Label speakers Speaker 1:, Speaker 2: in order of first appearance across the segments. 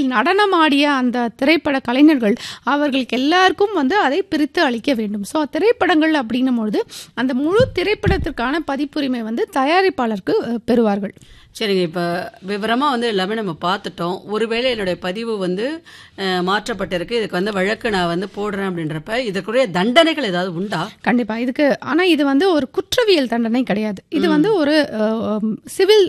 Speaker 1: நடனமாடிய அந்த திரைப்பட கலைஞர்கள் அவர்களுக்கு எல்லாருக்கும் வந்து அதை பிரித்து அளிக்க வேண்டும் ஸோ திரைப்படங்கள் அப்படின்னும் பொழுது அந்த முழு திரைப்படத்திற்கான பதிப்புரிமை வந்து தயாரிப்பாளருக்கு அஹ், பெறுவார்கள்
Speaker 2: சரிங்க இப்போ விவரமாக வந்து எல்லாமே நம்ம பார்த்துட்டோம் ஒருவேளை என்னுடைய பதிவு வந்து அஹ், மாற்றப்பட்டிருக்கு இதுக்கு வந்து வழக்கு நான் வந்து போடுறேன் அப்படின்றப்ப இதற்குரிய தண்டனைகள் ஏதாவது உண்டா
Speaker 1: கண்டிப்பா இதுக்கு ஆனா இது வந்து ஒரு குற்றவியல் தண்டனை கிடையாது இது வந்து ஒரு சிவில்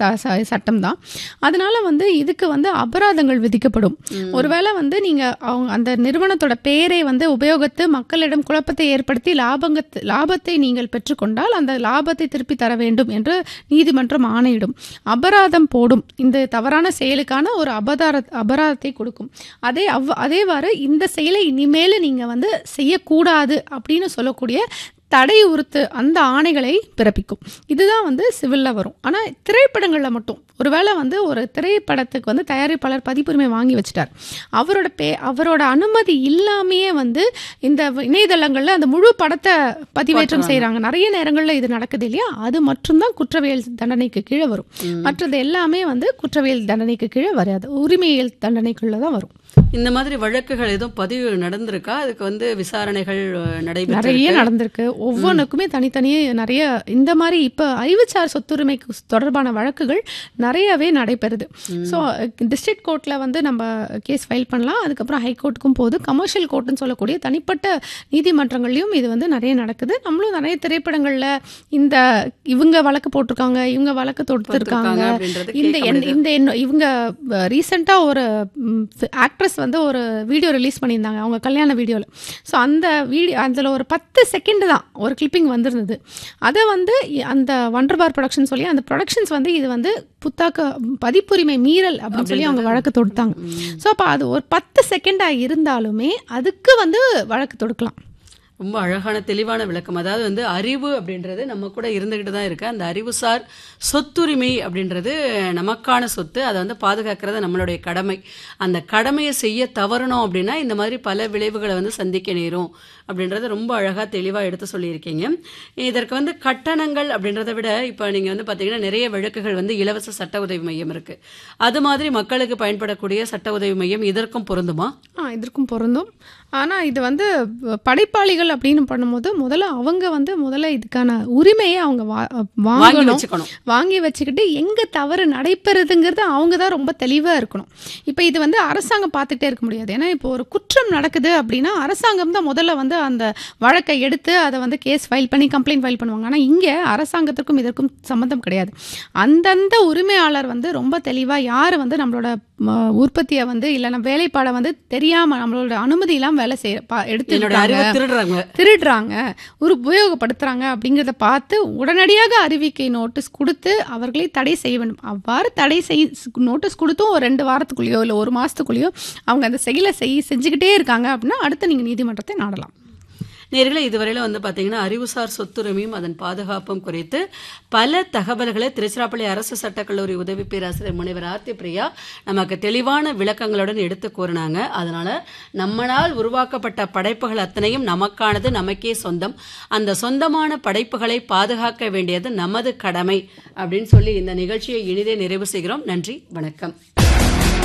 Speaker 1: சட்டம் தான் அதனால வந்து இதுக்கு வந்து அபராதங்கள் விதிக்கப்படும் ஒருவேளை வந்து நீங்க அவங்க அந்த நிறுவனத்தோட பேரை வந்து உபயோகித்து மக்களிடம் குழப்பத்தை ஏற்படுத்தி லாபங்கத்து லாபத்தை நீங்கள் பெற்றுக்கொண்டால் அந்த லாபத்தை திருப்பி தர வேண்டும் என்று நீதிமன்றம் ஆணையிடும் அபராதம் போடும் இந்த தவறான செயலுக்கான ஒரு அபதார அபராதத்தை கொடுக்கும் அதே அவ் அதேவாறு இந்த செயலை இனிமேல் நீங்க வந்து செய்யக்கூடாது அப்படின்னு சொல்லக்கூடிய தடை உறுத்து அந்த ஆணைகளை பிறப்பிக்கும் இதுதான் வந்து சிவில்ல வரும் ஆனால் திரைப்படங்களில் மட்டும் ஒருவேளை வந்து ஒரு திரைப்படத்துக்கு வந்து தயாரிப்பாளர் பதிப்புரிமை வாங்கி வச்சுட்டார் அவரோட பே அவரோட அனுமதி இல்லாமையே வந்து இந்த இணையதளங்களில் அந்த முழு படத்தை பதிவேற்றம் செய்கிறாங்க நிறைய நேரங்களில் இது நடக்குது இல்லையா அது மட்டும்தான் குற்றவியல் தண்டனைக்கு கீழே வரும் மற்றது எல்லாமே வந்து குற்றவியல் தண்டனைக்கு கீழே வராது உரிமையியல் தண்டனைக்குள்ள தான் வரும்
Speaker 2: இந்த மாதிரி வழக்குகள் எதுவும் பதிவு நடந்திருக்கா அதுக்கு வந்து விசாரணைகள் அஹ், நடைபெற்று
Speaker 1: நிறைய நடந்திருக்கு ஒவ்வொன்றுக்குமே தனித்தனியே நிறைய இந்த மாதிரி இப்போ அறிவுசார் சொத்துரிமைக்கு தொடர்பான வழக்குகள் நிறையவே நடைபெறுது ஸோ டிஸ்ட்ரிக்ட் கோர்ட்டில் வந்து நம்ம கேஸ் ஃபைல் பண்ணலாம் அதுக்கப்புறம் ஹைகோர்ட்டுக்கும் போகுது கமர்ஷியல் கோர்ட்டுன்னு சொல்லக்கூடிய தனிப்பட்ட நீதிமன்றங்கள்லையும் இது வந்து நிறைய நடக்குது நம்மளும் நிறைய திரைப்படங்களில் இந்த இவங்க வழக்கு போட்டிருக்காங்க இவங்க வழக்கு தொடுத்திருக்காங்க
Speaker 2: போட்டிருக்காங்க அப்படின்றது
Speaker 1: இந்த
Speaker 2: கேட்க
Speaker 1: என்- இந்த என்ன- இவங்க ரீசெண்டாக ஒரு ஆக்ட்ரஸ் வந்து ஒரு வீடியோ ரிலீஸ் பண்ணியிருந்தாங்க அவங்க கல்யாண வீடியோவில் ஸோ அந்த வீடியோ அதில் ஒரு பத்து செகண்ட் தான் ஒரு கிளிப்பிங் வந்திருந்தது அதை வந்து இ- அந்த வண்டர் பார் ப்ரொடக்ஷன் சொல்லி அந்த ப்ரொடக்ஷன்ஸ் வந்து இது வந்து புத்தாக்க பதிப்புரிமை மீறல் அப்படின்னு சொல்லி அவங்க வழக்கு தொடுத்தாங்க ஸோ அப்போ அது ஒரு பத்து செகண்டாக இருந்தாலுமே அதுக்கு வந்து வழக்கு தொடுக்கலாம்
Speaker 2: ரொம்ப அழகான தெளிவான விளக்கம் அதாவது வந்து அறிவு அப்படின்றது நம்ம கூட இருந்துகிட்டு தான் இருக்கு அந்த அறிவுசார் சொத்துரிமை அப்படின்றது நமக்கான சொத்து அதை வந்து பாதுகாக்கிறது நம்மளுடைய கடமை அந்த கடமையை செய்ய தவறணும் அப்படின்னா இந்த மாதிரி பல விளைவுகளை வந்து சந்திக்க நேரும் அப்படின்றத ரொம்ப அழகாக தெளிவாக எடுத்து சொல்லியிருக்கீங்க இதற்கு வந்து கட்டணங்கள் அப்படின்றத விட இப்போ நீங்கள் வந்து பார்த்தீங்கன்னா நிறைய வழக்குகள் வந்து இலவச சட்ட உதவி மையம் இருக்கு அது மாதிரி மக்களுக்கு பயன்படக்கூடிய சட்ட உதவி மையம் இதற்கும் பொருந்துமா
Speaker 1: ஆ இதற்கும் பொருந்தும் ஆனால் இது வந்து படைப்பாளிகள் அப்படின்னு பண்ணும்போது முதல்ல அவங்க வந்து முதல்ல இதுக்கான உரிமையை அவங்க வா-
Speaker 2: வாங்கி
Speaker 1: வாங்கணும்
Speaker 2: வச்சுக்கணும்
Speaker 1: வாங்கி வச்சுக்கிட்டு எங்கே தவறு நடைபெறுதுங்கிறது அவங்க தான் ரொம்ப தெளிவாக இருக்கணும் இப்போ இது வந்து அரசாங்கம் பார்த்துட்டே இருக்க முடியாது ஏன்னா இப்போ ஒரு குற்றம் நடக்குது அப்படின்னா அரசாங்கம் தான் முதல்ல வந்து அந்த வழக்கை எடுத்து அதை வந்து கேஸ் ஃபைல் பண்ணி கம்ப்ளைண்ட் ஃபைல் பண்ணுவாங்க ஆனால் இங்கே அரசாங்கத்திற்கும் இதற்கும் சம்மந்தம் கிடையாது அந்தந்த உரிமையாளர் வந்து ரொம்ப தெளிவாக யார் வந்து நம்மளோட ம, உற்பத்தியை வந்து இல்லைன்னா வேலைப்பாடை வந்து தெரியாமல் நம்மளோட அனுமதி இல்லாமல் வேலை செய்ய எடுத்து
Speaker 2: என்னோட அறிவை திருடுறாங்க
Speaker 1: திருடுறாங்க ஒரு உபயோகப்படுத்துறாங்க அப்படிங்கிறத பார்த்து உடனடியாக அறிவிக்கை நோட்டீஸ் கொடுத்து அவர்களை தடை செய்ய வேண்டும் அவ்வாறு தடை செய் நோட்டீஸ் கொடுத்தும் ஒரு ரெண்டு வாரத்துக்குள்ளேயோ இல்லை ஒரு மாதத்துக்குள்ளேயோ அவங்க அந்த செயலை செய் செஞ்சுக்கிட்டே இருக்காங்க அப்படின்னா அடுத்து நீங்கள் நீதிமன்றத்தை நாடலாம்
Speaker 2: நேர்களே இதுவரையில வந்து பார்த்தீங்கன்னா அறிவுசார் சொத்துரிமையும் அதன் பாதுகாப்பும் குறித்து பல தகவல்களை திருச்சிராப்பள்ளி அரசு சட்டக்கல்லூரி உதவி பேராசிரியர் முனைவர் ஆர்த்தி பிரியா நமக்கு தெளிவான விளக்கங்களுடன் எடுத்து கூறினாங்க அதனால நம்மளால் உருவாக்கப்பட்ட படைப்புகள் அத்தனையும் நமக்கானது நமக்கே சொந்தம் அந்த சொந்தமான படைப்புகளை பாதுகாக்க வேண்டியது நமது கடமை அப்படின்னு சொல்லி இந்த நிகழ்ச்சியை இனிதே நிறைவு செய்கிறோம் நன்றி வணக்கம்